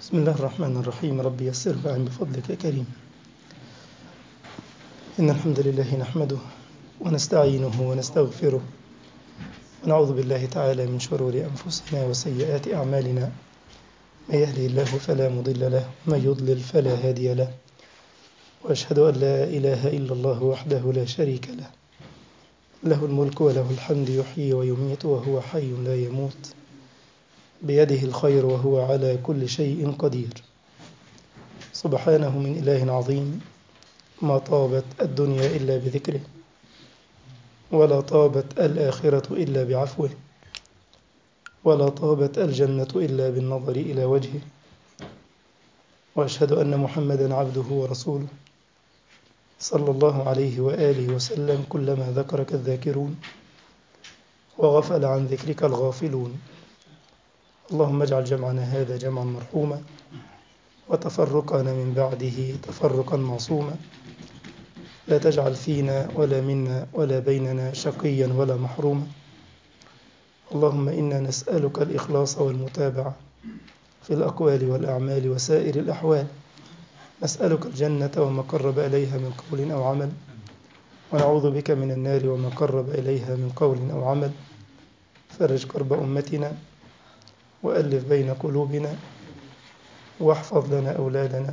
بسم الله الرحمن الرحيم ربي يسر وأعن بفضلك يا كريم إن الحمد لله نحمده ونستعينه ونستغفره ونعوذ بالله تعالى من شرور أنفسنا وسيئات أعمالنا من يهده الله فلا مضل له ومن يضلل فلا هادي له وأشهد أن لا إله إلا الله وحده لا شريك له له الملك وله الحمد يحيي ويميت وهو حي لا يموت بيده الخير وهو على كل شيء قدير سبحانه من إله عظيم ما طابت الدنيا إلا بذكره ولا طابت الآخرة إلا بعفوه ولا طابت الجنة إلا بالنظر إلى وجهه وأشهد أن محمدا عبده ورسوله صلى الله عليه وآله وسلم كلما ذكرك الذاكرون وغفل عن ذكرك الغافلون اللهم اجعل جمعنا هذا جمعا مرحوما وتفرقنا من بعده تفرقا معصوما لا تجعل فينا ولا منا ولا بيننا شقيا ولا محروما اللهم إنا نسألك الإخلاص والمتابعة في الأقوال والأعمال وسائر الأحوال نسألك الجنة وما قرب إليها من قول أو عمل ونعوذ بك من النار وما قرب إليها من قول أو عمل فرج كرب أمتنا وألف بين قلوبنا واحفظ لنا أولادنا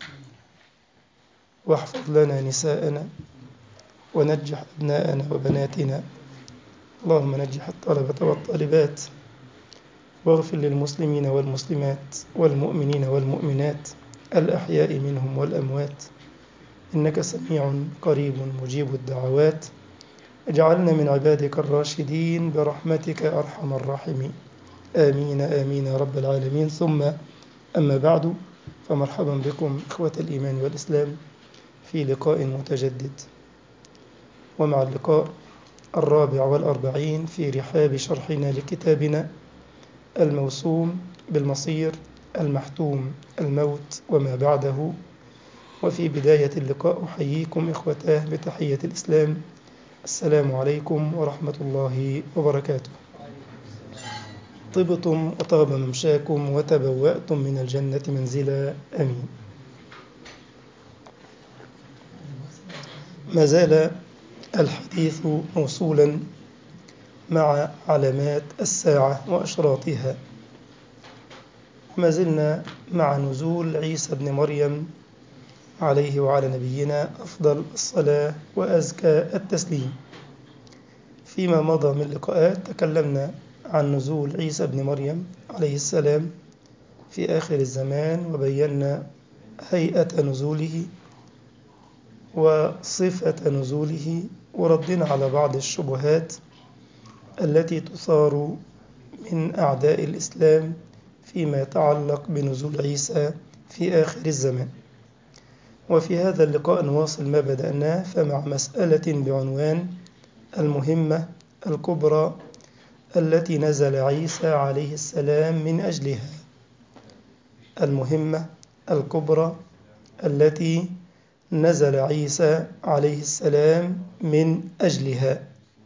واحفظ لنا نساءنا ونجح أبناءنا وبناتنا اللهم نجح الطلبة والطالبات واغفر للمسلمين والمسلمات والمؤمنين والمؤمنات الأحياء منهم والأموات إنك سميع قريب مجيب الدعوات اجعلنا من عبادك الراشدين برحمتك أرحم الراحمين آمين آمين يا رب العالمين ثم أما بعد فمرحبا بكم إخوة الإيمان والإسلام في لقاء متجدد ومع اللقاء الرابع والأربعين في رحاب شرحنا لكتابنا الموسوم بالمصير المحتوم الموت وما بعده وفي بداية اللقاء أحييكم إخوتاه بتحية الإسلام السلام عليكم ورحمة الله وبركاته طبتم وطاب ممشاكم وتبوأتم من الجنة منزلا أمين ما زال الحديث موصولا مع علامات الساعة وأشراطها ما زلنا مع نزول عيسى بن مريم عليه وعلى نبينا أفضل الصلاة وأزكى التسليم فيما مضى من لقاءات تكلمنا عن نزول عيسى بن مريم عليه السلام في آخر الزمان وبينا هيئة نزوله وصفة نزوله وردنا على بعض الشبهات التي تثار من أعداء الإسلام فيما يتعلق بنزول عيسى في آخر الزمان وفي هذا اللقاء نواصل ما بدأناه فمع مسألة بعنوان المهمة الكبرى التي نزل عيسى عليه السلام من أجلها المهمة الكبرى التي نزل عيسى عليه السلام من أجلها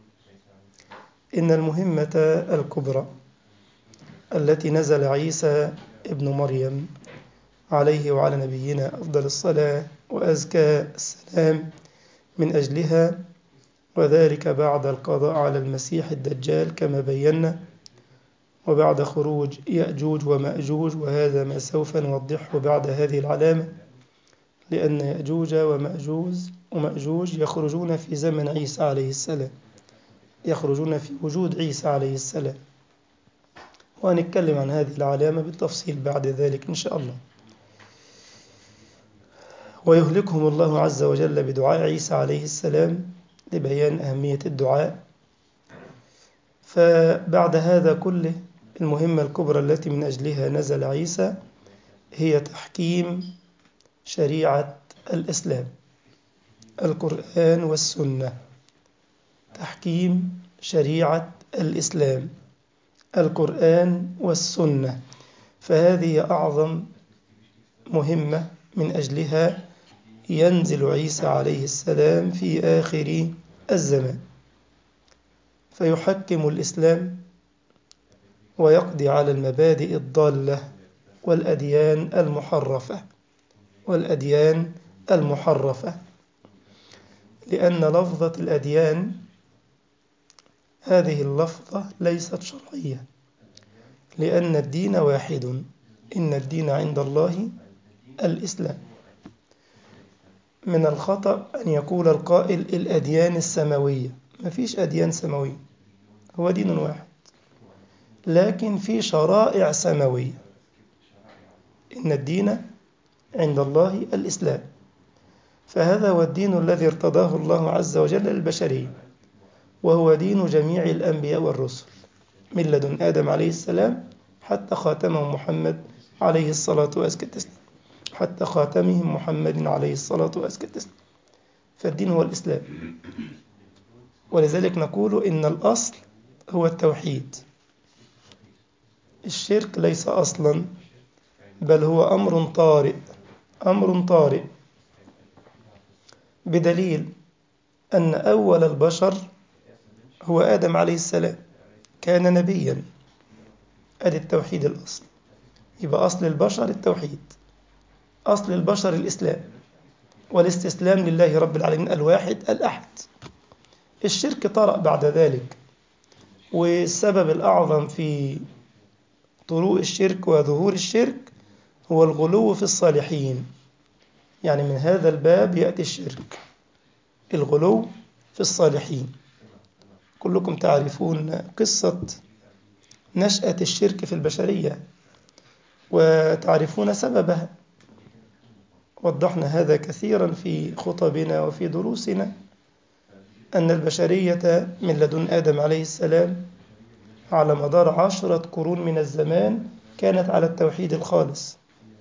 إن المهمة الكبرى التي نزل عيسى ابن مريم عليه وعلى نبينا أفضل الصلاة وأزكى السلام من أجلها وذلك بعد القضاء على المسيح الدجال كما بينا وبعد خروج يأجوج ومأجوج وهذا ما سوف نوضحه بعد هذه العلامة لأن يأجوج ومأجوج ومأجوج يخرجون في زمن عيسى عليه السلام يخرجون في وجود عيسى عليه السلام وهنتكلم عن هذه العلامة بالتفصيل بعد ذلك إن شاء الله ويهلكهم الله عز وجل بدعاء عيسى عليه السلام لبيان أهمية الدعاء فبعد هذا كله المهمة الكبرى التي من أجلها نزل عيسى هي تحكيم شريعة الإسلام القرآن والسنة تحكيم شريعة الإسلام القرآن والسنة فهذه أعظم مهمة من أجلها ينزل عيسى عليه السلام في آخر الزمان فيحكم الإسلام ويقضي على المبادئ الضالة والأديان المحرفة والأديان المحرفة لأن لفظة الأديان هذه اللفظة ليست شرعية لأن الدين واحد إن الدين عند الله الإسلام من الخطأ أن يقول القائل الأديان السماوية ما فيش أديان سماوية هو دين واحد لكن في شرائع سماوية إن الدين عند الله الإسلام فهذا هو الدين الذي ارتضاه الله عز وجل للبشرية وهو دين جميع الأنبياء والرسل من لدن آدم عليه السلام حتى خاتمه محمد عليه الصلاة والسلام حتى خاتمهم محمد عليه الصلاة والسلام فالدين هو الإسلام ولذلك نقول إن الأصل هو التوحيد الشرك ليس أصلا بل هو أمر طارئ أمر طارئ بدليل أن أول البشر هو آدم عليه السلام كان نبيا أدي التوحيد الأصل يبقى أصل البشر التوحيد أصل البشر الإسلام والاستسلام لله رب العالمين الواحد الأحد الشرك طرأ بعد ذلك والسبب الأعظم في طروء الشرك وظهور الشرك هو الغلو في الصالحين يعني من هذا الباب يأتي الشرك الغلو في الصالحين كلكم تعرفون قصة نشأة الشرك في البشرية وتعرفون سببها وضحنا هذا كثيرا في خطبنا وفي دروسنا أن البشرية من لدن آدم عليه السلام على مدار عشرة قرون من الزمان كانت على التوحيد الخالص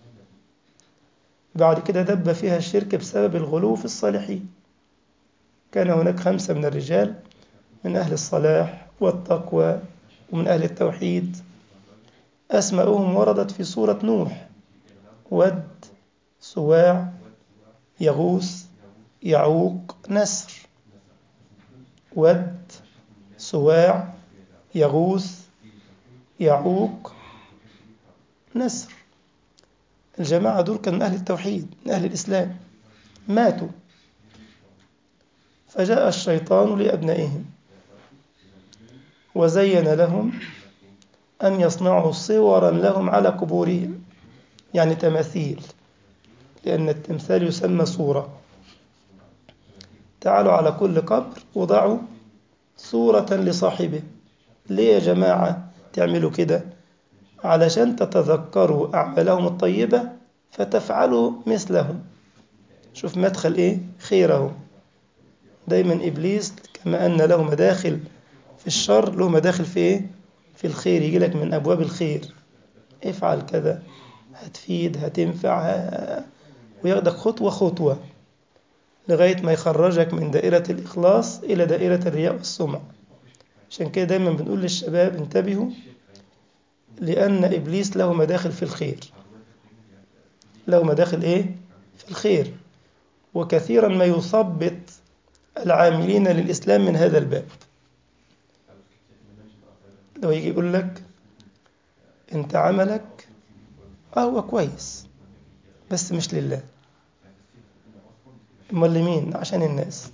بعد كده دب فيها الشرك بسبب الغلو في الصالحين كان هناك خمسة من الرجال من أهل الصلاح والتقوى ومن أهل التوحيد أسماؤهم وردت في سورة نوح ود سواع يغوث يعوق نسر ود سواع يغوث يعوق نسر الجماعة دول كانوا من أهل التوحيد من أهل الإسلام ماتوا فجاء الشيطان لأبنائهم وزين لهم أن يصنعوا صورا لهم على قبورهم يعني تماثيل لأن التمثال يسمى صورة تعالوا على كل قبر وضعوا صورة لصاحبه ليه يا جماعة تعملوا كده علشان تتذكروا أعمالهم الطيبة فتفعلوا مثلهم شوف مدخل إيه خيرهم دايما إبليس كما أن له مداخل في الشر له مداخل في إيه في الخير يجي لك من أبواب الخير افعل كذا هتفيد هتنفع ه... وياخدك خطوة خطوة لغاية ما يخرجك من دائرة الإخلاص إلى دائرة الرياء والسمع عشان كده دايما بنقول للشباب انتبهوا لأن إبليس له مداخل في الخير له مداخل إيه؟ في الخير وكثيرا ما يثبط العاملين للإسلام من هذا الباب لو يجي يقول لك أنت عملك آه هو كويس بس مش لله امال لمين عشان الناس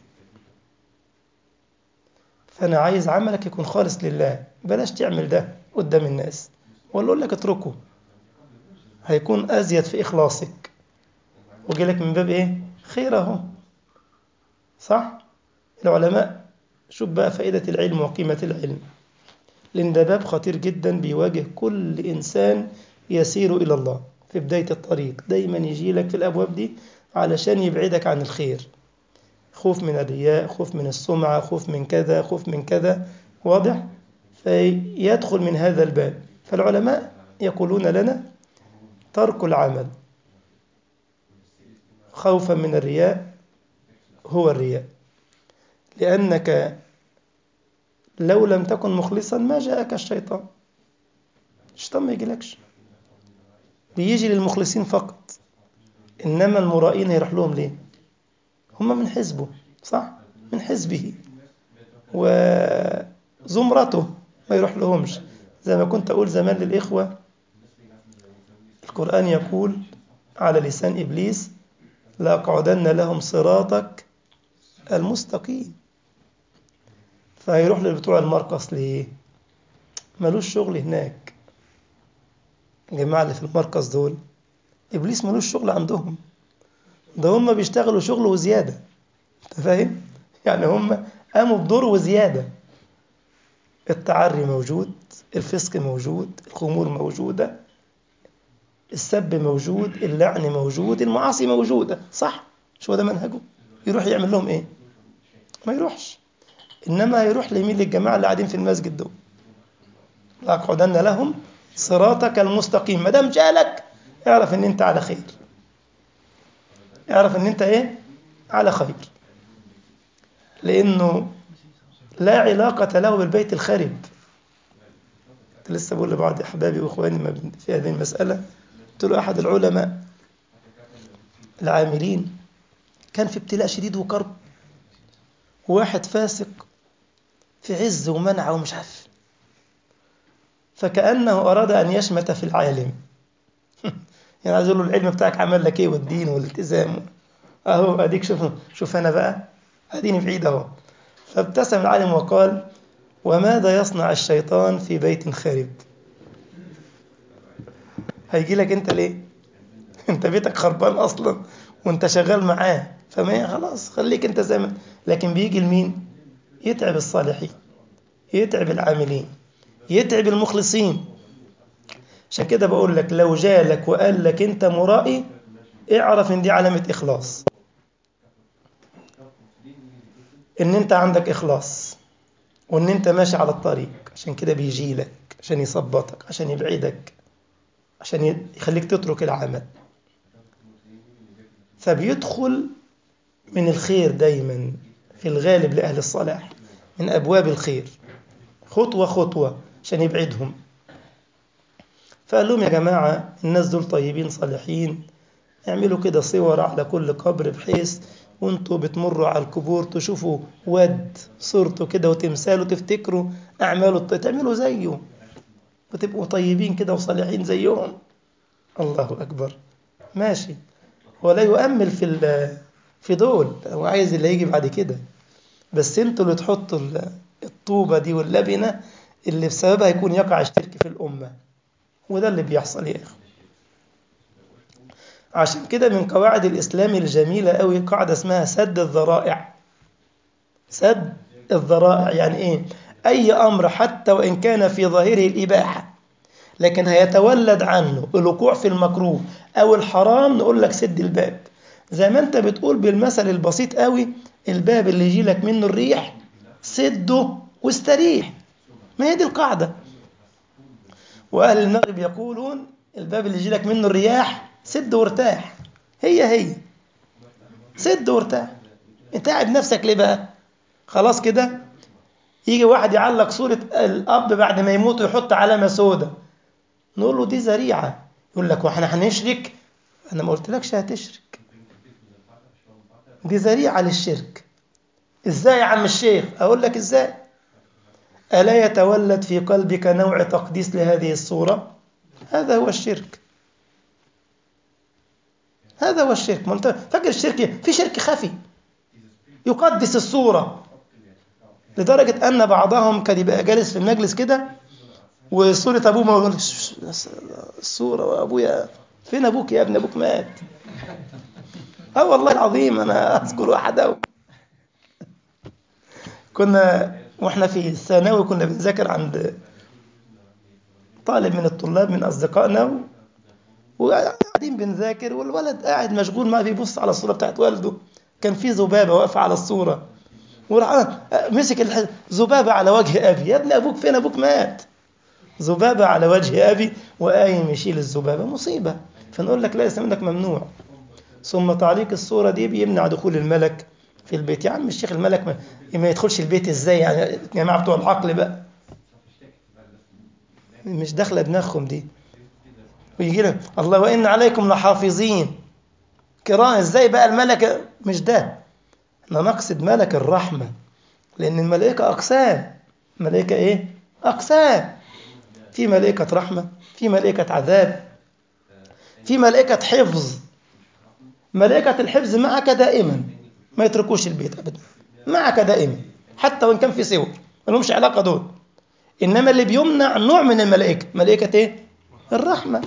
فانا عايز عملك يكون خالص لله بلاش تعمل ده قدام الناس ولا اقول لك اتركه هيكون ازيد في اخلاصك وجي لك من باب ايه خير اهو صح العلماء شوف بقى فائدة العلم وقيمة العلم لأن ده باب خطير جدا بيواجه كل إنسان يسير إلى الله في بداية الطريق دايما يجي لك في الأبواب دي علشان يبعدك عن الخير خوف من الرياء خوف من السمعة خوف من كذا خوف من كذا واضح فيدخل من هذا الباب فالعلماء يقولون لنا ترك العمل خوفا من الرياء هو الرياء لأنك لو لم تكن مخلصا ما جاءك الشيطان الشيطان ما يجيلكش بيجي للمخلصين فقط إنما المرائين هيروح لهم ليه هم من حزبه صح من حزبه وزمرته ما يروح لهمش زي ما كنت أقول زمان للإخوة القرآن يقول على لسان إبليس لأقعدن لهم صراطك المستقيم فهيروح لبتوع المرقص ليه ملوش شغل هناك الجماعة اللي في المركز دول إبليس ملوش شغل عندهم ده هم بيشتغلوا شغل وزيادة أنت فاهم؟ يعني هم قاموا بدور وزيادة التعري موجود الفسق موجود الخمور موجودة السب موجود اللعن موجود المعاصي موجودة صح شو ده منهجه يروح يعمل لهم ايه ما يروحش انما يروح لمين للجماعة اللي قاعدين في المسجد دول لأقعدن لهم صراطك المستقيم ما دام جالك اعرف ان انت على خير اعرف ان انت ايه على خير لانه لا علاقة له بالبيت الخرب كنت لسه بقول لبعض احبابي واخواني في هذه المسألة قلت له احد العلماء العاملين كان في ابتلاء شديد وكرب واحد فاسق في عز ومنع ومش عارف فكأنه أراد أن يشمت في العالم يعني عايز يقول له العلم بتاعك عمل لك ايه والدين والالتزام اهو اديك شوف شوف انا بقى اديني بعيد اهو فابتسم العالم وقال وماذا يصنع الشيطان في بيت خارب هيجي لك انت ليه انت بيتك خربان اصلا وانت شغال معاه فما خلاص خليك انت زي ما لكن بيجي لمين يتعب الصالحين يتعب العاملين يتعب المخلصين عشان كده بقول لك لو جالك وقال لك انت مرائي اعرف ان دي علامة اخلاص ان انت عندك اخلاص وان انت ماشي على الطريق عشان كده بيجي لك عشان يثبطك عشان يبعدك عشان يخليك تترك العمل فبيدخل من الخير دايما في الغالب لأهل الصلاح من أبواب الخير خطوة خطوة عشان يبعدهم فقال لهم يا جماعة الناس دول طيبين صالحين اعملوا كده صور على كل قبر بحيث وانتوا بتمروا على القبور تشوفوا ود صورته كده وتمثاله تفتكروا أعماله تعملوا زيه وتبقوا طيبين كده وصالحين زيهم الله أكبر ماشي ولا يؤمل في في دول هو عايز اللي هيجي بعد كده بس انتوا اللي تحطوا الطوبة دي واللبنة اللي بسببها يكون يقع الشرك في الأمة وده اللي بيحصل يا إخوة عشان كده من قواعد الإسلام الجميلة قوي قاعدة اسمها سد الذرائع سد الذرائع يعني إيه أي أمر حتى وإن كان في ظاهره الإباحة لكن هيتولد عنه الوقوع في المكروه أو الحرام نقول لك سد الباب زي ما أنت بتقول بالمثل البسيط قوي الباب اللي يجي لك منه الريح سده واستريح ما هي دي القاعدة وأهل المغرب يقولون الباب اللي يجي لك منه الرياح سد وارتاح هي هي سد وارتاح انت قاعد نفسك ليه بقى خلاص كده يجي واحد يعلق صورة الأب بعد ما يموت ويحط علامة سودة نقول له دي ذريعة يقول لك واحنا هنشرك أنا ما قلتلكش هتشرك دي ذريعة للشرك إزاي يا عم الشيخ أقول لك إزاي ألا يتولد في قلبك نوع تقديس لهذه الصورة هذا هو الشرك هذا هو الشرك ما انت فاكر الشرك في شرك خفي يقدس الصورة لدرجة أن بعضهم كان يبقى جالس في المجلس كده وصورة أبوه ما يقول الصورة وأبويا فين أبوك يا ابن أبوك مات اه والله العظيم أنا أذكر أحدهم كنا واحنا في الثانوي كنا بنذاكر عند طالب من الطلاب من أصدقائنا وقاعدين بنذاكر والولد قاعد مشغول ما بيبص على الصورة بتاعت والده كان في ذبابة واقفة على الصورة وراح مسك ذبابة على وجه أبي يا ابن أبوك فين أبوك مات ذبابة على وجه أبي وقايم يشيل الذبابة مصيبة فنقول لك لا يا منك ممنوع ثم تعليق الصورة دي بيمنع دخول الملك في البيت يا عم الشيخ الملك ما, ما يدخلش البيت ازاي يعني يا جماعة بتوع العقل بقى مش داخلة دماغهم دي ويجي لك الله وإن عليكم لحافظين كرام ازاي بقى الملك مش ده احنا نقصد ملك الرحمة لأن الملائكة أقسام ملائكة إيه؟ أقسام في ملائكة رحمة في ملائكة عذاب في ملائكة حفظ ملائكة الحفظ معك دائما ما يتركوش البيت أبدا معك دائما حتى وإن كان في سور ما لهمش علاقة دول إنما اللي بيمنع نوع من الملائكة ملائكة إيه؟ الرحمة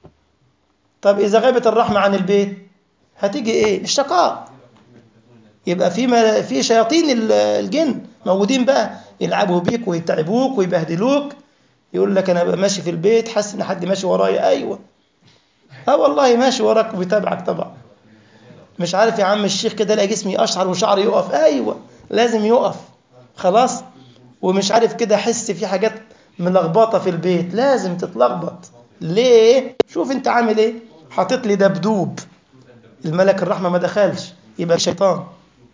طب إذا غابت الرحمة عن البيت هتيجي إيه؟ الشقاء يبقى في مل... في شياطين ال- الجن موجودين بقى يلعبوا بيك ويتعبوك ويبهدلوك يقول لك انا بقى ماشي في البيت حاسس ان حد ماشي ورايا ايوه اه والله ماشي وراك وبيتابعك طبعا مش عارف يا عم الشيخ كده الاقي جسمي اشعر وشعري يقف ايوه لازم يقف خلاص ومش عارف كده احس في حاجات ملخبطه في البيت لازم تتلخبط ليه شوف انت عامل ايه حاطط لي دبدوب الملك الرحمه ما دخلش يبقى شيطان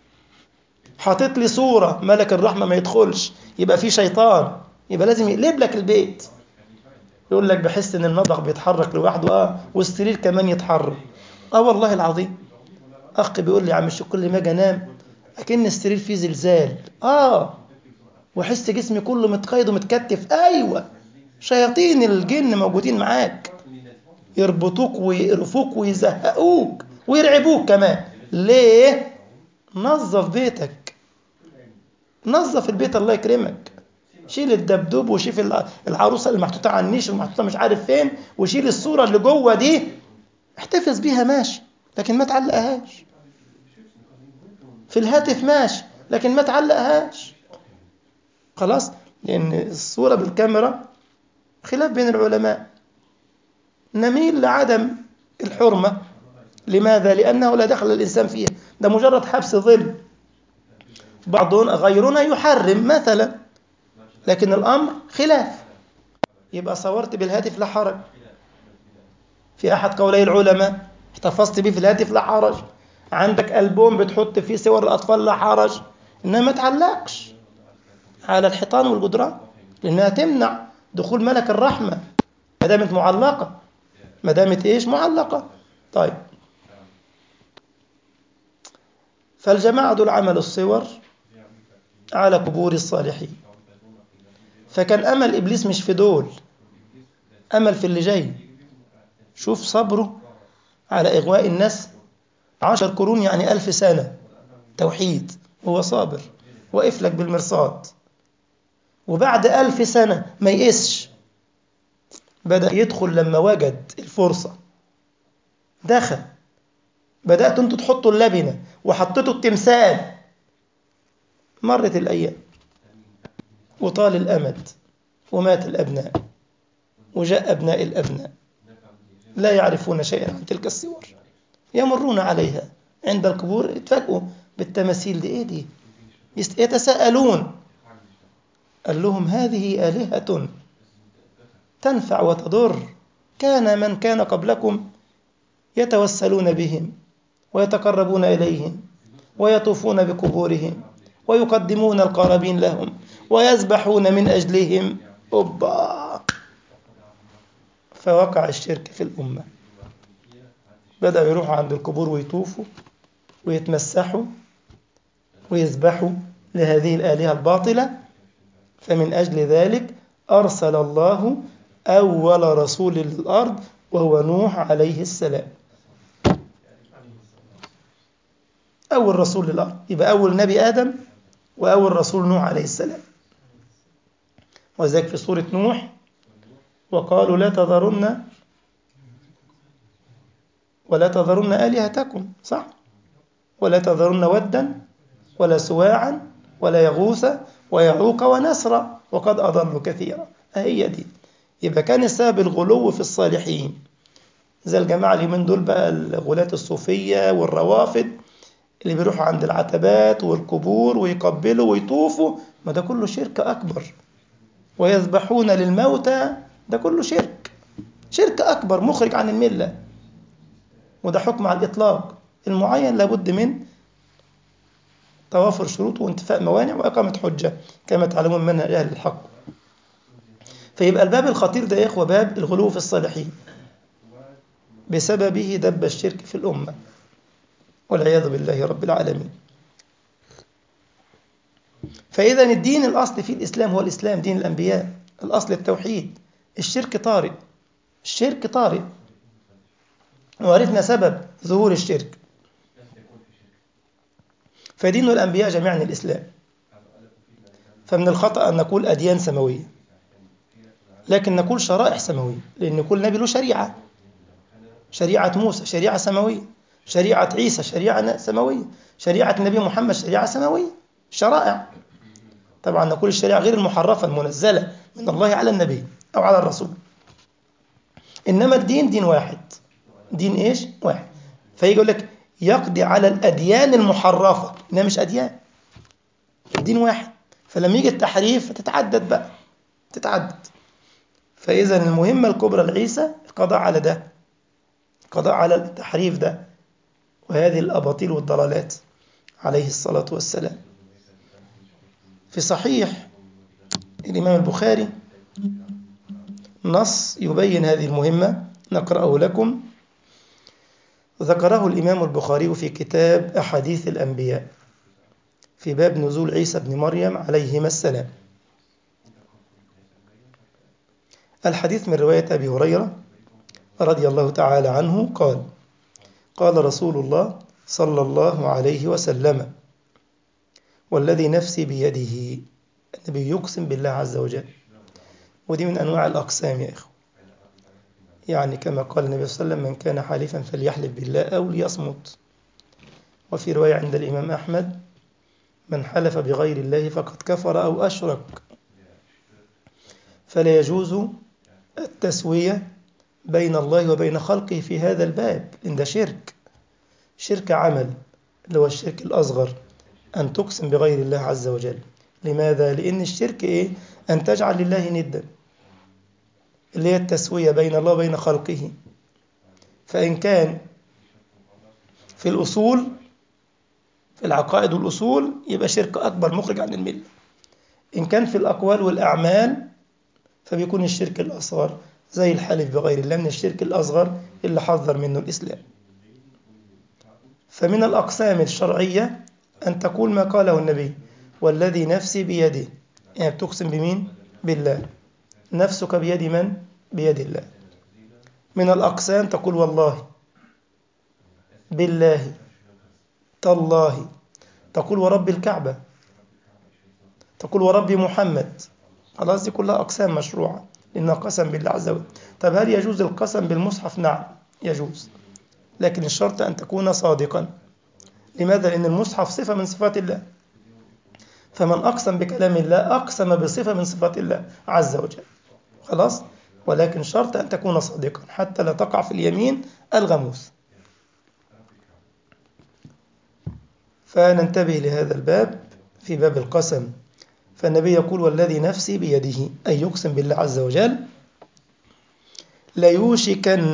حاطط لي صورة ملك الرحمة ما يدخلش يبقى في شيطان يبقى لازم يقلب لك البيت يقول لك بحس ان المطبخ بيتحرك لوحده اه والسرير كمان يتحرك اه والله العظيم اخ بيقول لي يا عم الشيخ كل ما اجي انام اكن السرير فيه زلزال اه واحس جسمي كله متقيد ومتكتف ايوه شياطين الجن موجودين معاك يربطوك ويقرفوك ويزهقوك ويرعبوك كمان ليه نظف بيتك نظف البيت الله يكرمك شيل الدبدوب وشيل الع- العروسه اللي محطوطه على النيش المحطوطه مش عارف فين وشيل الصوره اللي جوه دي احتفظ بيها ماشي لكن ما تعلقهاش في الهاتف ماشي لكن ما تعلقهاش خلاص لان الصوره بالكاميرا خلاف بين العلماء نميل لعدم الحرمه لماذا لانه لا دخل الانسان فيها ده مجرد حبس ظل بعضنا غيرنا يحرم مثلا لكن الأمر خلاف يبقى صورت بالهاتف لا حرج في أحد قولي العلماء احتفظت به في الهاتف لا حرج عندك ألبوم بتحط فيه صور الأطفال لا حرج إنها ما تعلقش على الحيطان والجدران لأنها تمنع دخول ملك الرحمة ما دامت معلقة ما دامت إيش معلقة طيب فالجماعة دول عملوا الصور على قبور الصالحين فكان أمل إبليس مش في دول أمل في اللي جاي شوف صبره على إغواء الناس عشر قرون يعني ألف سنة توحيد هو صابر وقف لك بالمرصاد وبعد ألف سنة ما يقسش بدأ يدخل لما وجد الفرصة دخل بدأت انتوا تحطوا اللبنة وحطيتوا التمثال مرت الأيام وطال الأمد ومات الأبناء وجاء أبناء الأبناء لا يعرفون شيئا عن تلك الصور يمرون عليها عند القبور يتفاجئوا بالتماثيل دي ايه دي يست- يتساءلون قال لهم هذه آلهة تنفع وتضر كان من كان قبلكم يتوسلون بهم ويتقربون إليهم ويطوفون بقبورهم ويقدمون القرابين لهم ويذبحون من أجلهم أوبا فوقع الشرك في الأمة بدأوا يروحوا عند القبور ويطوفوا ويتمسحوا ويذبحوا لهذه الآلهة الباطلة فمن أجل ذلك أرسل الله أول رسول للأرض وهو نوح عليه السلام أول رسول للأرض يبقى أول نبي آدم وأول رسول نوح عليه السلام وذلك في سورة نوح وقالوا لا تذرن ولا تذرن آلهتكم صح ولا تذرن ودا ولا سواعا ولا يغوث ويعوق ونسرا وقد أضلوا كثيرا هي دي يبقى كان السبب الغلو في الصالحين زي الجماعة اليومين دول بقى الغلاة الصوفية والروافد اللي بيروحوا عند العتبات والقبور ويقبلوا ويطوفوا ما ده كله شرك أكبر ويذبحون للموتى ده كله شرك شرك أكبر مخرج عن الملة وده حكم على الإطلاق المعين لابد من توافر شروط وانتفاء موانع وإقامة حجة كما تعلمون منها أهل الحق فيبقى الباب الخطير ده يا إخوة باب الغلو في الصالحين بسببه دب الشرك في الأمة والعياذ بالله رب العالمين فإذا الدين الأصل في الإسلام هو الإسلام دين الأنبياء الأصل التوحيد الشرك طارئ الشرك طارئ وعرفنا سبب ظهور الشرك فدين الأنبياء جميعا الإسلام فمن الخطأ أن نقول أديان سماوية لكن نقول شرائع سماوية لأن كل نبي له شريعة شريعة موسى شريعة سماوية شريعة عيسى شريعة سماوية شريعة النبي محمد شريعة سماوية شرائع طبعا نقول الشريعة غير المحرفة المنزلة من الله على النبي أو على الرسول إنما الدين دين واحد دين إيش؟ واحد فيجي يقول لك يقضي على الأديان المحرفة إنها مش أديان دين واحد فلما يجي التحريف تتعدد بقى تتعدد فإذا المهمة الكبرى لعيسى القضاء على ده القضاء على التحريف ده وهذه الأباطيل والضلالات عليه الصلاة والسلام في صحيح الإمام البخاري نص يبين هذه المهمة نقرأه لكم وذكره الإمام البخاري في كتاب أحاديث الأنبياء في باب نزول عيسى بن مريم عليهما السلام الحديث من رواية أبي هريرة رضي الله تعالى عنه قال قال رسول الله صلى الله عليه وسلم والذي نفسي بيده النبي يقسم بالله عز وجل ودي من أنواع الأقسام يا إخوة يعني كما قال النبي صلى الله عليه وسلم من كان حالفا فليحلف بالله أو ليصمت وفي رواية عند الإمام أحمد من حلف بغير الله فقد كفر أو أشرك فلا يجوز التسوية بين الله وبين خلقه في هذا الباب لأن ده شرك شرك عمل اللي هو الشرك الأصغر أن تقسم بغير الله عز وجل لماذا؟ لأن الشرك إيه؟ أن تجعل لله ندا اللي هي التسوية بين الله وبين خلقه فإن كان في الأصول في العقائد والأصول يبقى شرك أكبر مخرج عن الملة إن كان في الأقوال والأعمال فبيكون الشرك الأصغر زي الحلف بغير الله من الشرك الأصغر اللي حذر منه الإسلام فمن الأقسام الشرعية أن تقول ما قاله النبي والذي نفسي بيده يعني بتقسم بمين؟ بالله نفسك بيد من؟ بيد الله من الأقسام تقول والله بالله تالله تقول ورب الكعبة تقول ورب محمد خلاص دي كلها أقسام مشروعة لأنها قسم بالله عز وجل طب هل يجوز القسم بالمصحف؟ نعم يجوز لكن الشرط أن تكون صادقا لماذا؟ لأن المصحف صفة من صفات الله فمن أقسم بكلام الله أقسم بصفة من صفات الله عز وجل خلاص ولكن شرط أن تكون صادقا حتى لا تقع في اليمين الغموس فننتبه لهذا الباب في باب القسم فالنبي يقول والذي نفسي بيده أي يقسم بالله عز وجل ليوشكن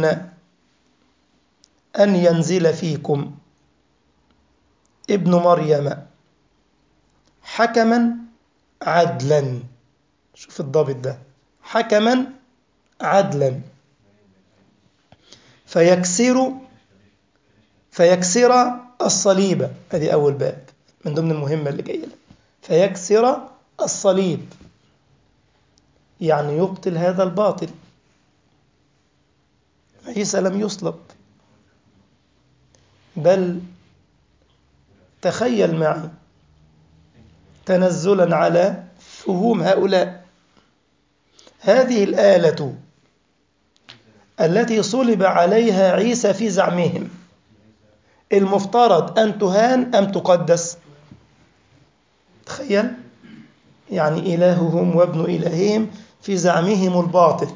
أن ينزل فيكم ابن مريم حكما عدلا شوف الضابط ده حكما عدلا فيكسر فيكسر الصليب هذه أول باب من ضمن المهمة اللي جاية فيكسر الصليب يعني يبطل هذا الباطل عيسى لم يصلب بل تخيل معي تنزلا على فهوم هؤلاء هذه الآلة التي صلب عليها عيسى في زعمهم المفترض أن تهان أم تقدس تخيل يعني إلههم وابن إلههم في زعمهم الباطل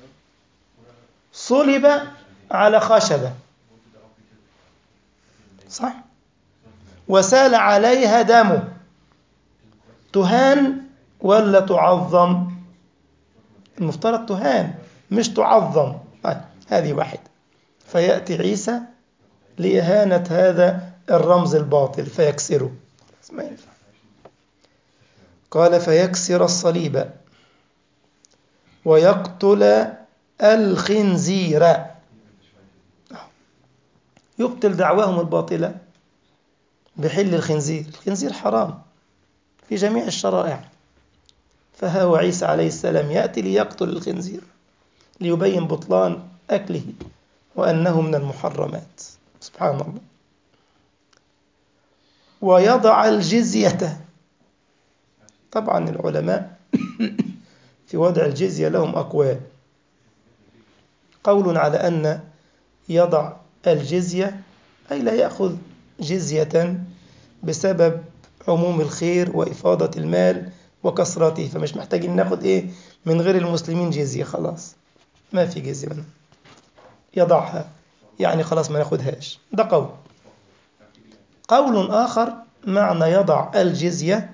صلب على خشبة صح وسال عليها دمه تهان ولا تعظم المفترض تهان مش تعظم هذه واحد فيأتي عيسى لإهانة هذا الرمز الباطل فيكسره ما ينفع قال فيكسر الصليب ويقتل الخنزير يبطل دعواهم الباطلة بحل الخنزير الخنزير حرام في جميع الشرائع فها هو عيسى عليه السلام يأتي ليقتل الخنزير ليبين بطلان أكله وأنه من المحرمات سبحان الله ويضع الجزية طبعا العلماء في وضع الجزية لهم أقوال قول على أن يضع الجزية أي لا يأخذ جزية بسبب عموم الخير وإفاضة المال وكثرته فمش محتاجين ناخد إيه من غير المسلمين جزية خلاص ما في جزية منه يضعها يعني خلاص ما ناخدهاش ده قول قول آخر معنى يضع الجزية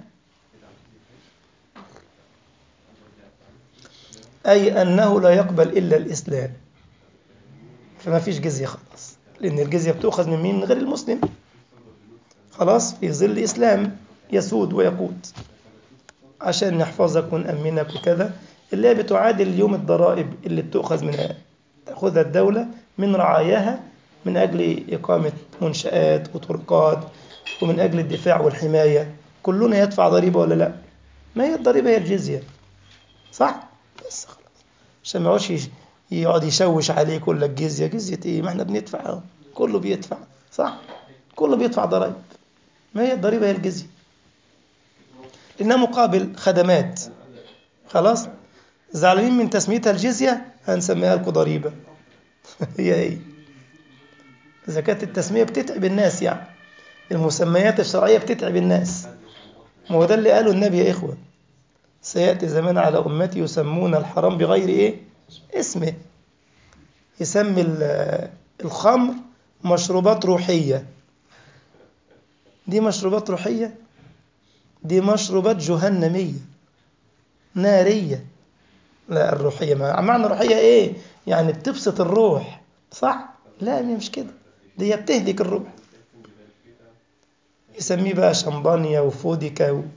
أي أنه لا يقبل إلا الإسلام فما فيش جزية خلاص لأن الجزية بتؤخذ من مين من غير المسلم خلاص في ظل الإسلام يسود ويقود عشان نحفظك ونأمنك وكذا اللي هي بتعادل اليوم الضرائب اللي بتؤخذ منها تأخذها الدولة من رعاياها من أجل إقامة منشآت وطرقات ومن أجل الدفاع والحماية كلنا يدفع ضريبة ولا لا ما هي الضريبة هي الجزية صح بس خلاص عشان ما يقعدش يقعد يشوش عليك يقول لك جزية جزية ايه ما احنا بندفع اهو كله بيدفع صح كله بيدفع ضرائب ما هي الضريبة هي الجزية لأنها مقابل خدمات خلاص زعلانين من تسميتها الجزية هنسميها لكم ضريبة هي هي زكاة التسمية بتتعب الناس يعني المسميات الشرعية بتتعب الناس ما هو ده اللي قاله النبي يا إخوة سيأتي زمان على أمتي يسمون الحرام بغير إيه اسمه يسمي الخمر مشروبات روحية دي مشروبات روحية دي مشروبات جهنمية نارية لا الروحية ما معنى روحية ايه يعني بتبسط الروح صح لا مش كده دي بتهلك الروح يسميه بقى شمبانيا وفوديكا و...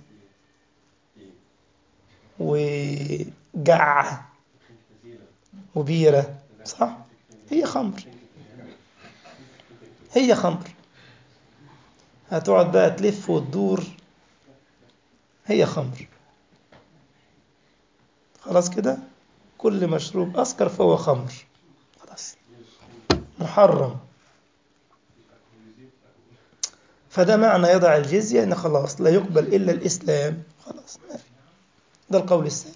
وجع وبيرة صح هي خمر هي خمر هتقعد بقى تلف وتدور هي خمر خلاص كده كل مشروب أسكر فهو خمر خلاص محرم فده معنى يضع الجزية إن خلاص لا يقبل إلا الإسلام خلاص ما في ده القول الثاني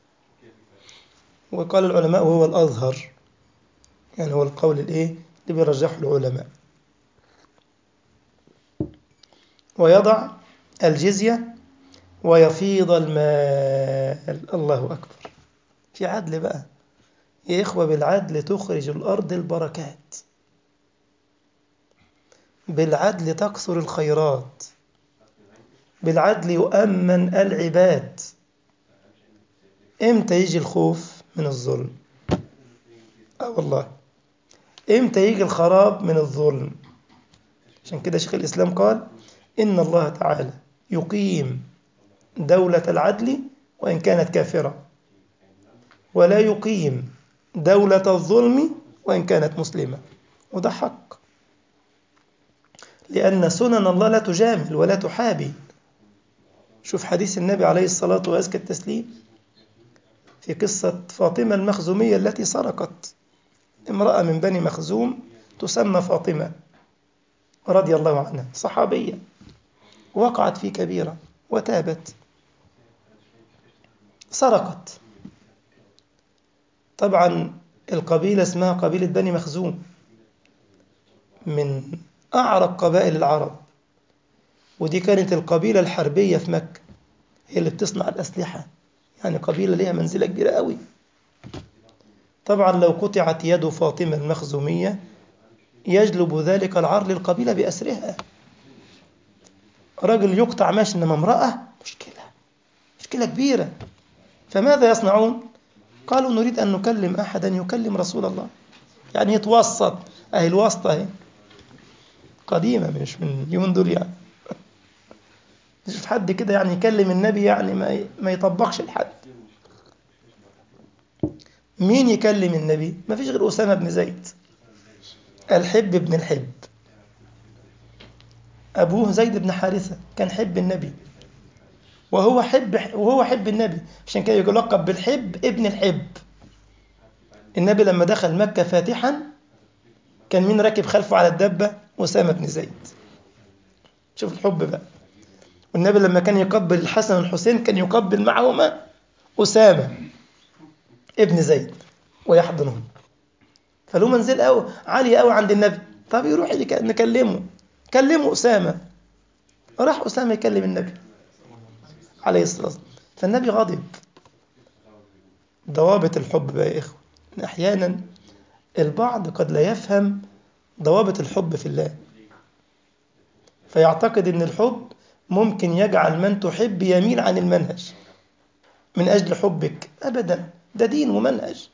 وقال العلماء وهو الأظهر يعني هو القول الإيه اللي بيرجحه العلماء ويضع الجزية ويفيض المال الله أكبر في عدل بقى يا إخوة بالعدل تخرج الأرض البركات بالعدل تكثر الخيرات بالعدل يؤمن العباد امتى يجي الخوف من الظلم اه والله امتى يجي الخراب من الظلم عشان كده شيخ الإسلام قال إن الله تعالى يقيم دولة العدل وإن كانت كافرة ولا يقيم دولة الظلم وإن كانت مسلمة وده حق لأن سنن الله لا تجامل ولا تحابي شوف حديث النبي عليه الصلاة وأزكى التسليم في قصة فاطمة المخزومية التي سرقت امرأة من بني مخزوم تسمى فاطمة رضي الله عنها صحابية وقعت في كبيرة وتابت سرقت طبعا القبيلة اسمها قبيلة بني مخزوم من أعرق قبائل العرب ودي كانت القبيلة الحربية في مكة هي اللي بتصنع الأسلحة يعني قبيلة ليها منزلة كبيرة قوي طبعا لو قطعت يد فاطمة المخزومية يجلب ذلك العار للقبيلة بأسرها رجل يقطع ماشي إنما امرأة مشكلة مشكلة كبيرة فماذا يصنعون قالوا نريد أن نكلم أحدا يكلم رسول الله يعني يتوسط أهي الواسطة أهي قديمة مش من اليومين دول يعني تشوف حد كده يعني يكلم النبي يعني ما ما يطبقش الحد مين يكلم النبي ما فيش غير أسامة بن زيد الحب بن الحب أبوه زيد بن حارثة كان حب النبي وهو حب وهو حب النبي عشان كده يلقب بالحب ابن الحب النبي لما دخل مكة فاتحا كان مين راكب خلفه على الدبة أسامة بن زيد شوف الحب بقى والنبي لما كان يقبل الحسن والحسين كان يقبل معهما أسامة ابن زيد ويحضنهم فله منزل قوي عالي قوي عند النبي طب يروح نكلمه كلمه أسامة راح أسامة يكلم النبي عليه الصلاة والسلام فالنبي غضب ضوابط الحب بقى يا إخوة أحيانا البعض قد لا يفهم ضوابط الحب في الله فيعتقد أن الحب ممكن يجعل من تحب يميل عن المنهج من أجل حبك أبدا ده دين ومنهج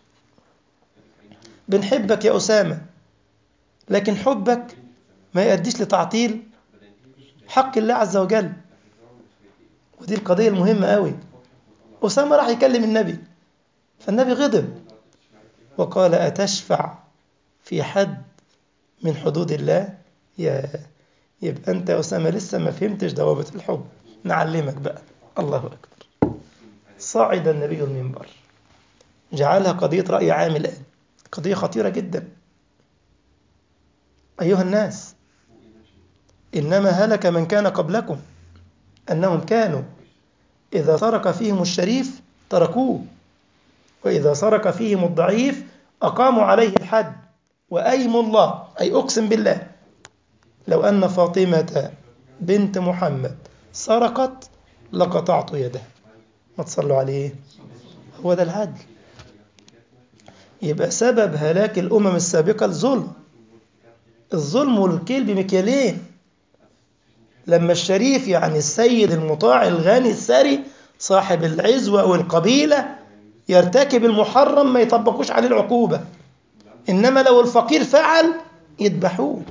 بنحبك يا أسامة لكن حبك ما يؤديش لتعطيل حق الله عز وجل ودي القضية المهمة قوي أسامة راح يكلم النبي فالنبي غضب وقال أتشفع في حد من حدود الله يا يبقى أنت يا أسامة لسه ما فهمتش ضوابط الحب نعلمك بقى الله أكبر صعد النبي المنبر جعلها قضية رأي عام الآن قضية خطيرة جدا أيها الناس إنما هلك من كان قبلكم أنهم كانوا إذا سرق فيهم الشريف تركوه وإذا سرق فيهم الضعيف أقاموا عليه الحد وأيم الله أي أقسم بالله لو أن فاطمة بنت محمد سرقت لقطعت يدها ما تصلوا عليه هو ده العدل يبقى سبب هلاك الأمم السابقة الظلم الظلم والكيل بمكيالين لما الشريف يعني السيد المطاع الغني الثري صاحب العزوة والقبيلة يرتكب المحرم ما يطبقوش عليه العقوبة إنما لو الفقير فعل يذبحوه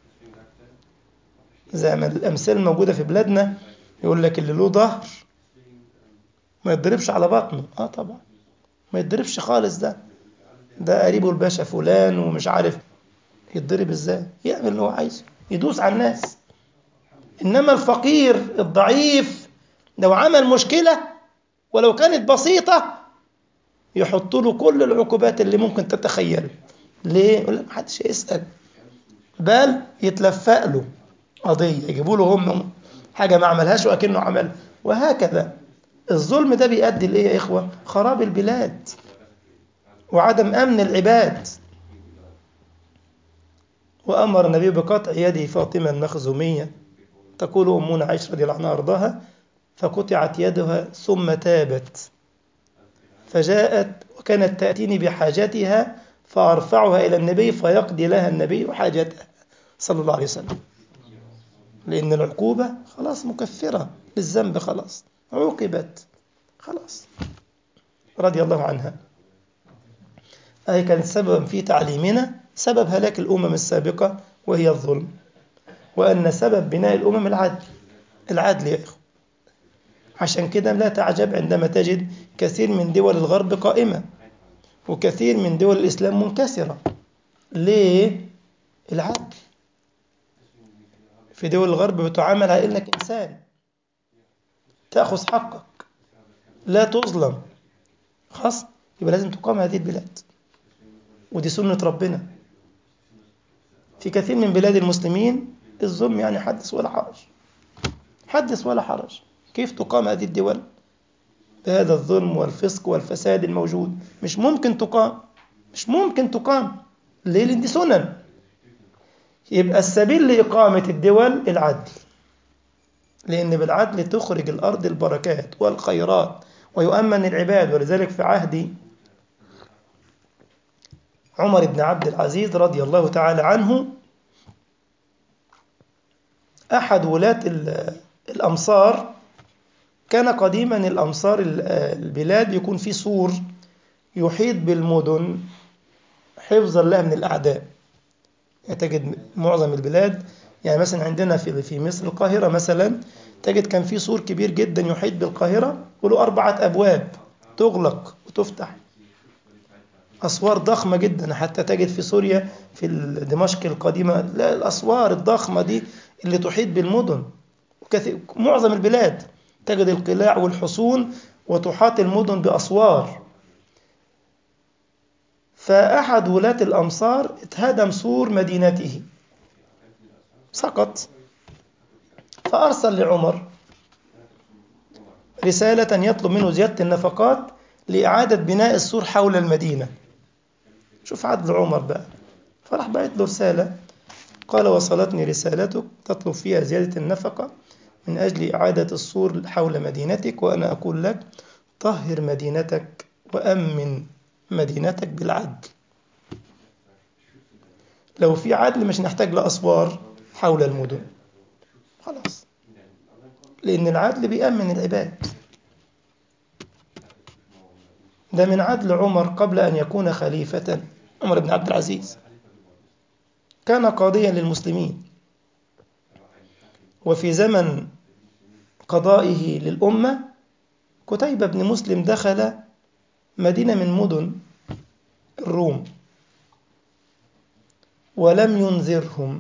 زي ما الأمثال موجودة في بلادنا يقول لك اللي له ظهر ما يتضربش على بطنه اه طبعا ما يتضربش خالص ده ده قريبه الباشا فلان ومش عارف يتضرب ازاي يعمل اللي هو عايزه يدوس على الناس انما الفقير الضعيف لو عمل مشكله ولو كانت بسيطه يحط له كل العقوبات اللي ممكن تتخيل ليه يقول لك محدش يسال بل يتلفق له قضيه يجيبوا له هم حاجه ما عملهاش واكنه عملها وهكذا الظلم ده بيؤدي لايه يا اخوه خراب البلاد وعدم امن العباد وامر النبي بقطع يد فاطمه المخزوميه تقول امنا عائشه رضي الله عنها ارضاها فقطعت يدها ثم تابت فجاءت وكانت تاتيني بحاجتها فارفعها الى النبي فيقضي لها النبي حاجتها صلى الله عليه وسلم لان العقوبه خلاص مكفره للذنب خلاص عوقبت خلاص رضي الله عنها أي كانت سببا في تعليمنا سبب هلاك الأمم السابقة وهي الظلم وأن سبب بناء الأمم العدل العدل يا إخوة عشان كده لا تعجب عندما تجد كثير من دول الغرب قائمة وكثير من دول الإسلام منكسرة ليه؟ العدل في دول الغرب بتعامل على إنك إنسان تأخذ حقك لا تظلم خلاص يبقى لازم تقام هذه البلاد ودي سنة ربنا في كثير من بلاد المسلمين الظلم يعني حدث ولا حرج حدث ولا حرج كيف تقام هذه الدول بهذا الظلم والفسق والفساد الموجود مش ممكن تقام مش ممكن تقام ليه لان دي سنن يبقى السبيل لإقامة الدول العدل لأن بالعدل تخرج الأرض البركات والخيرات ويؤمن العباد ولذلك في عهد عمر بن عبد العزيز رضي الله تعالى عنه أحد ولاة الأمصار كان قديما الأمصار البلاد يكون في سور يحيط بالمدن حفظا لها من الأعداء يعني تجد معظم البلاد يعني مثلا عندنا في في مصر القاهرة مثلا تجد كان في سور كبير جدا يحيط بالقاهرة وله أربعة أبواب تغلق وتفتح أسوار ضخمة جدا حتى تجد في سوريا في دمشق القديمة لا الأسوار الضخمة دي اللي تحيط بالمدن وكثير معظم البلاد تجد القلاع والحصون وتحاط المدن بأسوار فأحد ولاة الأمصار اتهدم سور مدينته سقط فأرسل لعمر رسالة يطلب منه زيادة النفقات لإعادة بناء السور حول المدينة شوف عدل عمر بقى فراح بعت له رسالة قال وصلتني رسالتك تطلب فيها زيادة النفقة من أجل إعادة السور حول مدينتك وأنا أقول لك طهر مدينتك وأمن مدينتك بالعدل لو في عدل مش نحتاج لأسوار حول المدن خلاص لأن العدل بيأمن العباد ده من عدل عمر قبل أن يكون خليفة عمر بن عبد العزيز كان قاضيا للمسلمين وفي زمن قضائه للأمة كتيبة بن مسلم دخل مدينة من مدن الروم ولم ينذرهم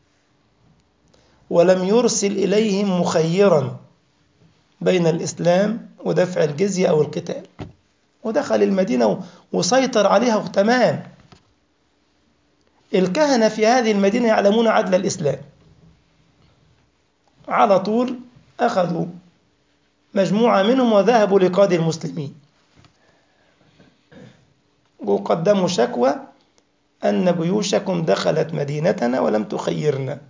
ولم يرسل إليهم مخيرا بين الإسلام ودفع الجزية أو القتال ودخل المدينة وسيطر عليها تمام الكهنة في هذه المدينة يعلمون عدل الإسلام على طول أخذوا مجموعة منهم وذهبوا لقاضي المسلمين وقدموا شكوى أن جيوشكم دخلت مدينتنا ولم تخيرنا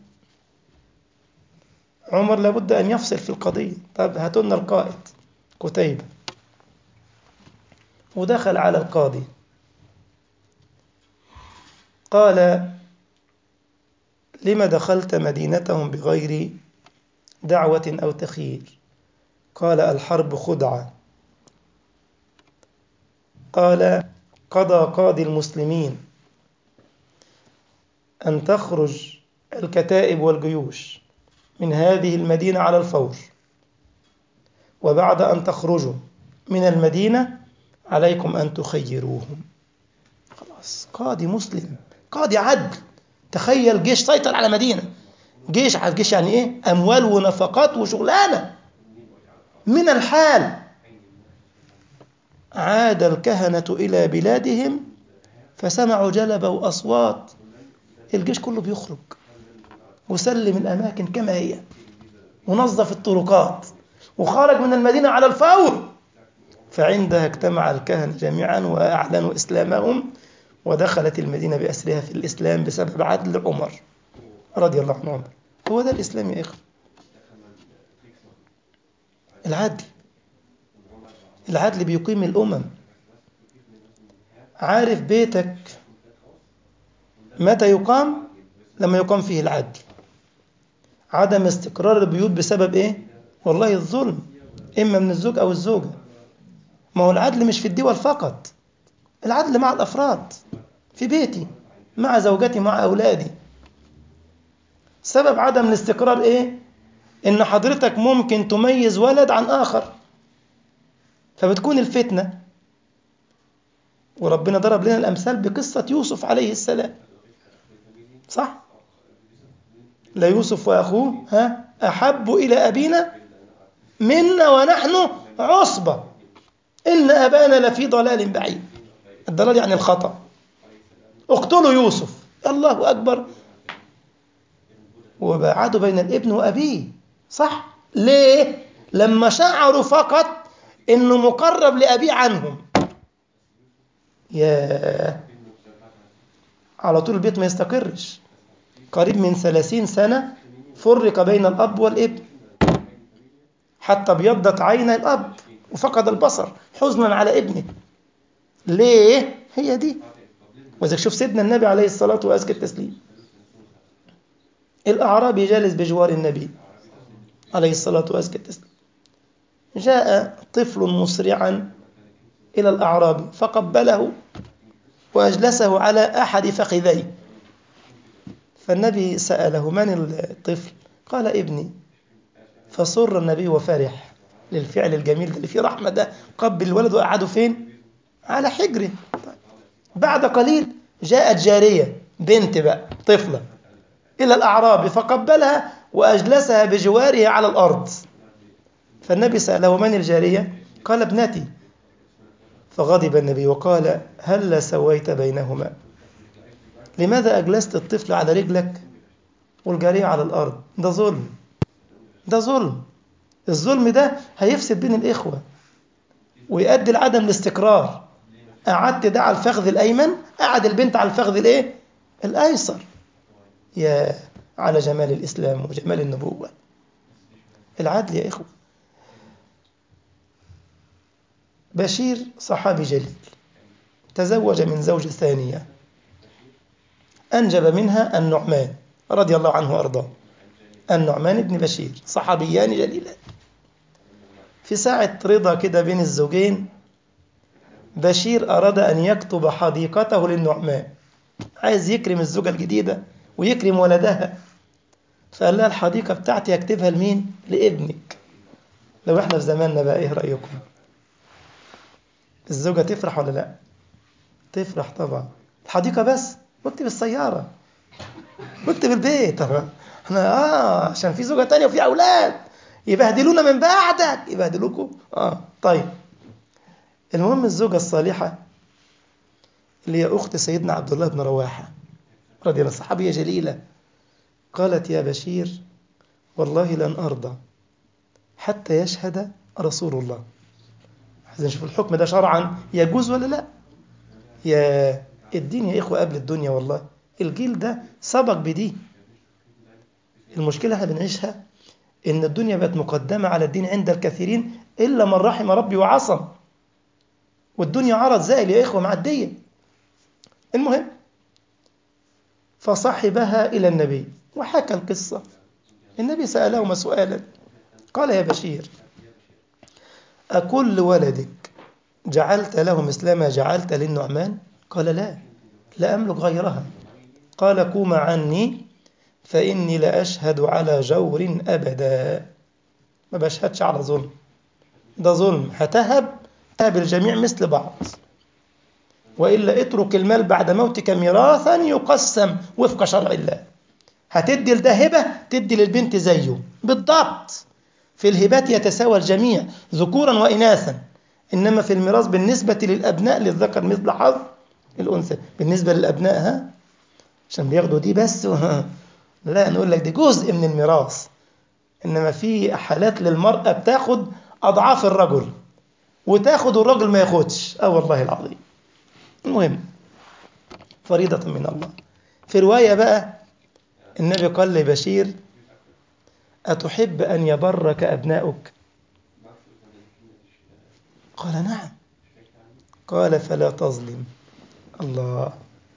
عمر لابد أن يفصل في القضية طب هاتوا لنا القائد قتيبة ودخل على القاضي قال لم دخلت مدينتهم بغير دعوة أو تخيير قال الحرب خدعة قال قضى قاضي المسلمين أن تخرج الكتائب والجيوش من هذه المدينة على الفور وبعد أن تخرجوا من المدينة عليكم أن تخيروهم خلاص قاضي مسلم قاضي عدل تخيل جيش سيطر على مدينة جيش على الجيش يعني ايه أموال ونفقات وشغلانة من الحال عاد الكهنة إلى بلادهم فسمعوا جلبة وأصوات الجيش كله بيخرج وسلم الأماكن كما هي ونظف الطرقات وخرج من المدينة على الفور فعندها اجتمع الكهنة جميعا وأعلنوا إسلامهم ودخلت المدينة بأسرها في الإسلام بسبب عدل عمر رضي الله عنه عمر هو ده الإسلام يا إخوة العدل العدل بيقيم الأمم عارف بيتك متى يقام لما يقام فيه العدل عدم استقرار البيوت بسبب ايه والله الظلم اما من الزوج او الزوجه ما هو العدل مش في الدول فقط العدل مع الافراد في بيتي مع زوجتي مع اولادي سبب عدم الاستقرار ايه ان حضرتك ممكن تميز ولد عن اخر فبتكون الفتنه وربنا ضرب لنا الامثال بقصه يوسف عليه السلام صح لا يوسف واخوه ها احب الى ابينا منا ونحن عصبه ان ابانا لفي ضلال بعيد الضلال يعني الخطا اقتلوا يوسف الله اكبر وبعدوا بين الابن وابيه صح ليه لما شعروا فقط انه مقرب لابيه عنهم يا على طول البيت ما يستقرش قريب من ثلاثين سنة فرق بين الأب والابن حتى ابيضت عين الأب وفقد البصر حزنا على ابنه ليه؟ هي دي وإذا شوف سيدنا النبي عليه الصلاة وأزكى التسليم الأعرابي جالس بجوار النبي عليه الصلاة وأزكى التسليم جاء طفل مسرعا إلى الأعرابي فقبله وأجلسه على أحد فخذيه فالنبي سأله من الطفل قال ابني فسر النبي وفرح للفعل الجميل ده اللي فيه رحمة ده قبل الولد وقعده فين على حجره بعد قليل جاءت جارية بنت بقى طفلة إلى الأعراب فقبلها وأجلسها بجواره على الأرض فالنبي سأله من الجارية قال ابنتي فغضب النبي وقال هل سويت بينهما لماذا أجلست الطفل على رجلك والجارية على الأرض ده ظلم ده ظلم الظلم ده هيفسد بين الإخوة ويؤدي لعدم الاستقرار قعدت ده على الفخذ الأيمن قعد البنت على الفخذ الإيه الأيسر يا على جمال الإسلام وجمال النبوة العدل يا إخوة بشير صحابي جليل تزوج من زوجة ثانية أنجب منها النعمان رضي الله عنه وأرضاه النعمان بن بشير صحابيان جليلان في ساعة رضا كده بين الزوجين بشير أراد أن يكتب حديقته للنعمان عايز يكرم الزوجة الجديدة ويكرم ولدها فقال لها الحديقة بتاعتي أكتبها لمين؟ لابنك لو احنا في زماننا بقى ايه رأيكم؟ الزوجة تفرح ولا لا؟ تفرح طبعا الحديقة بس واكتب السيارة واكتب البيت احنا اه عشان في زوجة تانية وفي أولاد يبهدلونا من بعدك يبهدلوكوا اه طيب المهم الزوجة الصالحة اللي هي أخت سيدنا عبد الله بن رواحة رضي الله صحابية جليلة قالت يا بشير والله لن أرضى حتى يشهد رسول الله عايزين نشوف الحكم ده شرعا يجوز ولا لا يا الدين يا إخوة قبل الدنيا والله الجيل ده سبق بدي المشكلة احنا بنعيشها إن الدنيا بقت مقدمة على الدين عند الكثيرين إلا من رحم ربي وعصم والدنيا عرض زائل يا إخوة معدية المهم فصحبها إلى النبي وحكى القصة النبي سألهما سؤالا قال يا بشير أكل ولدك جعلت له مثل ما جعلت للنعمان قال لا لا أملك غيرها قال قوم عني فإني لأشهد على جور أبدا ما بشهدش على ظلم ده ظلم هتهب هب الجميع مثل بعض وإلا اترك المال بعد موتك ميراثا يقسم وفق شرع الله هتدي لده هبة تدي للبنت زيه بالضبط في الهبات يتساوى الجميع ذكورا وإناثا إنما في الميراث بالنسبة للأبناء للذكر مثل حظ الأنثى بالنسبة للأبناء ها عشان بياخدوا دي بس لا نقول لك دي جزء من الميراث إنما في حالات للمرأة بتاخد أضعاف الرجل وتاخد الرجل ما ياخدش اه والله العظيم المهم فريضة من الله في رواية بقى النبي قال لبشير أتحب أن يبرك أبناؤك قال نعم قال فلا تظلم الله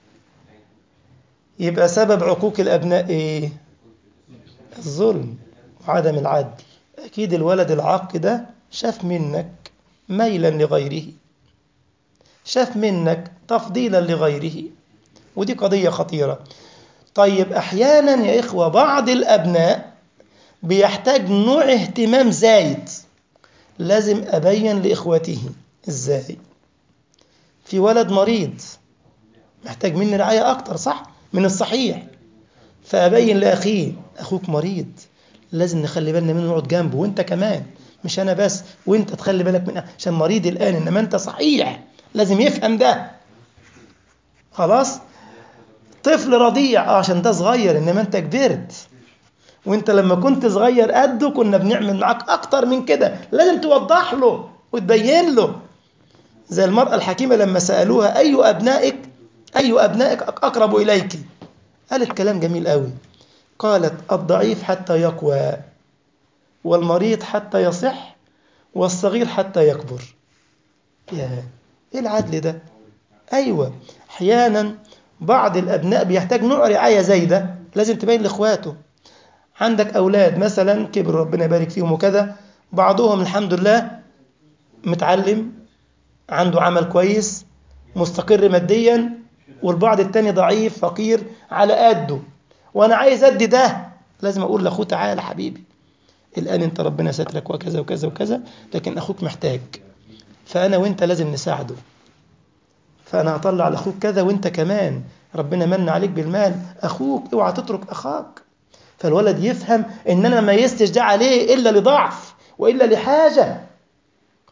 يبقى سبب عقوق الأبناء إيه الظلم وعدم العدل أكيد الولد العاق ده شاف منك ميلا لغيره شاف منك تفضيلا لغيره ودي قضية خطيرة طيب أحيانا يا إخوة بعض الأبناء بيحتاج نوع اهتمام زايد لازم أبين لإخوته إزاي في ولد مريض محتاج مني رعاية أكتر صح من الصحيح فأبين لأخيه أخوك مريض لازم نخلي بالنا منه نقعد جنبه وانت كمان مش أنا بس وانت تخلي بالك منه عشان مريض الآن إنما أنت صحيح لازم يفهم ده خلاص طفل رضيع اه عشان ده صغير انما انت كبرت وانت لما كنت صغير قده كنا بنعمل معاك اكتر من كده لازم توضح له وتبين له زي المرأة الحكيمة لما سألوها أي أبنائك أي أبنائك أقرب إليك قالت كلام جميل قوي قالت الضعيف حتى يقوى والمريض حتى يصح والصغير حتى يكبر يا ايه العدل ده ايوه احيانا بعض الابناء بيحتاج نوع رعايه زي ده لازم تبين لاخواته عندك اولاد مثلا كبر ربنا يبارك فيهم وكذا بعضهم الحمد لله متعلم عنده عمل كويس مستقر ماديا والبعض التاني ضعيف فقير على قده وانا عايز ادي ده لازم اقول لاخوه تعالى حبيبي الان انت ربنا سترك وكذا وكذا وكذا لكن اخوك محتاج فانا وانت لازم نساعده فانا هطلع لاخوك كذا وانت كمان ربنا من عليك بالمال اخوك اوعى تترك اخاك فالولد يفهم ان انا ما ميزتش ده عليه الا لضعف والا لحاجه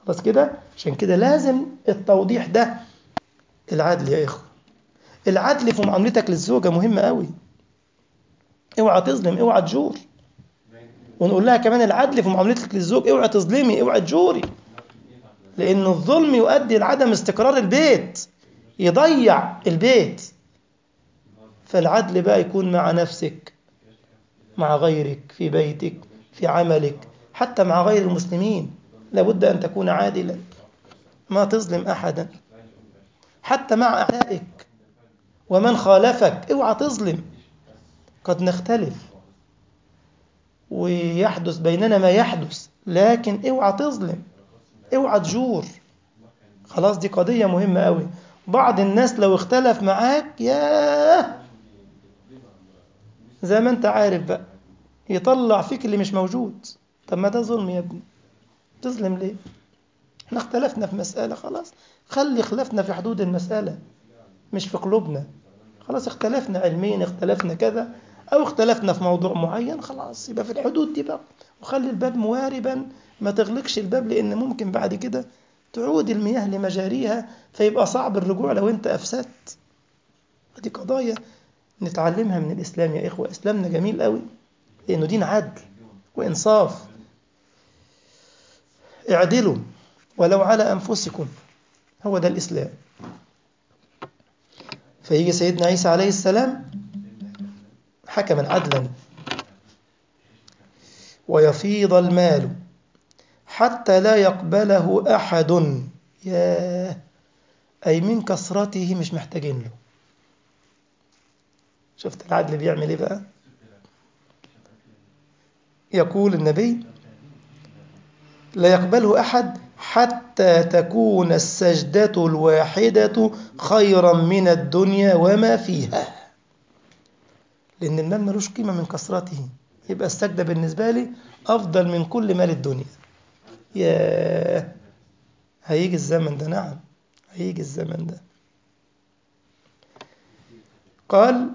بس كده عشان كده لازم التوضيح ده العدل يا إخوة العدل في معاملتك للزوجة مهمة قوي اوعى تظلم اوعى تجور ونقول لها كمان العدل في معاملتك للزوج اوعى تظلمي اوعى تجوري لأن الظلم يؤدي لعدم استقرار البيت يضيع البيت فالعدل بقى يكون مع نفسك مع غيرك في بيتك في عملك حتى مع غير المسلمين لابد أن تكون عادلا ما تظلم أحدا حتى مع أعدائك ومن خالفك اوعى تظلم قد نختلف ويحدث بيننا ما يحدث لكن اوعى تظلم اوعى تجور خلاص دي قضية مهمة قوي بعض الناس لو اختلف معاك ياه زي ما انت عارف بقى يطلع فيك اللي مش موجود طب ما ده ظلم يا ابني تظلم ليه احنا اختلفنا في مسألة خلاص خلي خلافنا في حدود المسألة مش في قلوبنا خلاص اختلفنا علميا اختلفنا كذا او اختلفنا في موضوع معين خلاص يبقى في الحدود دي بقى وخلي الباب مواربا ما تغلقش الباب لان ممكن بعد كده تعود المياه لمجاريها فيبقى صعب الرجوع لو انت افسدت دي قضايا نتعلمها من الاسلام يا اخوه اسلامنا جميل قوي لانه دين عدل وانصاف اعدلوا ولو على انفسكم هو ده الاسلام فيجي سيدنا عيسى عليه السلام حكما عدلا ويفيض المال حتى لا يقبله أحد ياه أي من كثرته مش محتاجين له شفت العدل بيعمل ايه بقى يقول النبي لا يقبله أحد حتى تكون السجدة الواحدة خيرا من الدنيا وما فيها لأن المال ملوش قيمة من كثرته يبقى السجدة بالنسبة لي أفضل من كل مال الدنيا ياه هيجي الزمن ده نعم هيجي الزمن ده قال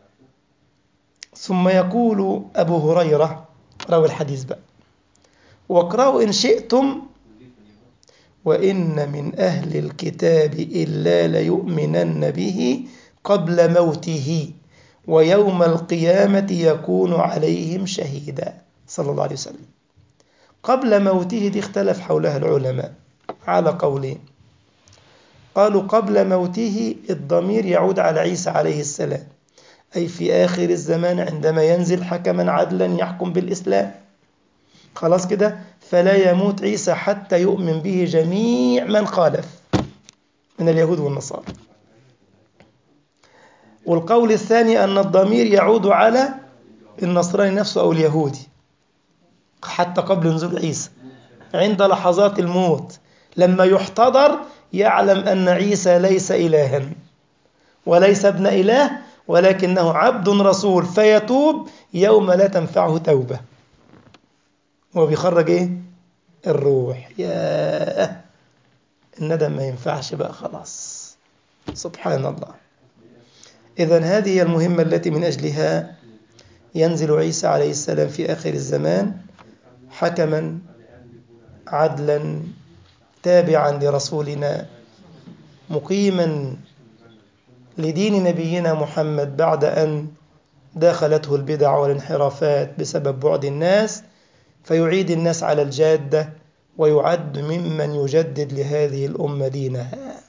ثم يقول أبو هريرة روي الحديث بقى واقرأوا إن شئتم وإن من أهل الكتاب إلا ليؤمنن به قبل موته ويوم القيامة يكون عليهم شهيدا صلى الله عليه وسلم قبل موته دي اختلف حولها العلماء على قولين قالوا قبل موته الضمير يعود على عيسى عليه السلام أي في آخر الزمان عندما ينزل حكما عدلا يحكم بالإسلام خلاص كده فلا يموت عيسى حتى يؤمن به جميع من خالف من اليهود والنصارى والقول الثاني أن الضمير يعود على النصراني نفسه أو اليهودي حتى قبل نزول عيسى عند لحظات الموت لما يحتضر يعلم أن عيسى ليس إلها وليس ابن إله ولكنه عبد رسول فيتوب يوم لا تنفعه توبة هو بيخرج إيه؟ الروح يا الندم ما ينفعش بقى خلاص سبحان الله إذا هذه هي المهمة التي من أجلها ينزل عيسى عليه السلام في آخر الزمان حكما عدلا تابعا لرسولنا مقيما لدين نبينا محمد بعد أن داخلته البدع والانحرافات بسبب بعد الناس فيعيد الناس على الجادة ويعد ممن يجدد لهذه الأمة دينها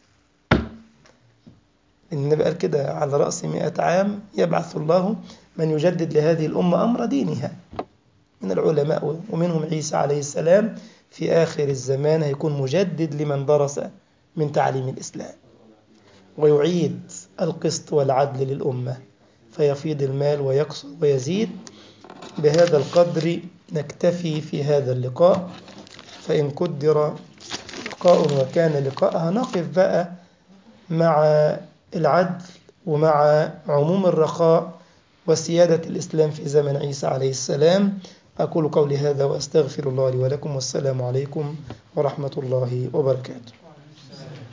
النبي قال كده على رأس مئة عام يبعث الله من يجدد لهذه الأمة أمر دينها من العلماء ومنهم عيسى عليه السلام في آخر الزمان هيكون مجدد لمن درس من تعليم الإسلام ويعيد القسط والعدل للأمة فيفيض المال ويكسر ويزيد بهذا القدر نكتفي في هذا اللقاء فإن قدر لقاء وكان لقاء هنقف بقى مع العدل ومع عموم الرخاء وسيادة الإسلام في زمن عيسى عليه السلام أقول قولي هذا وأستغفر الله لي ولكم والسلام عليكم ورحمة الله وبركاته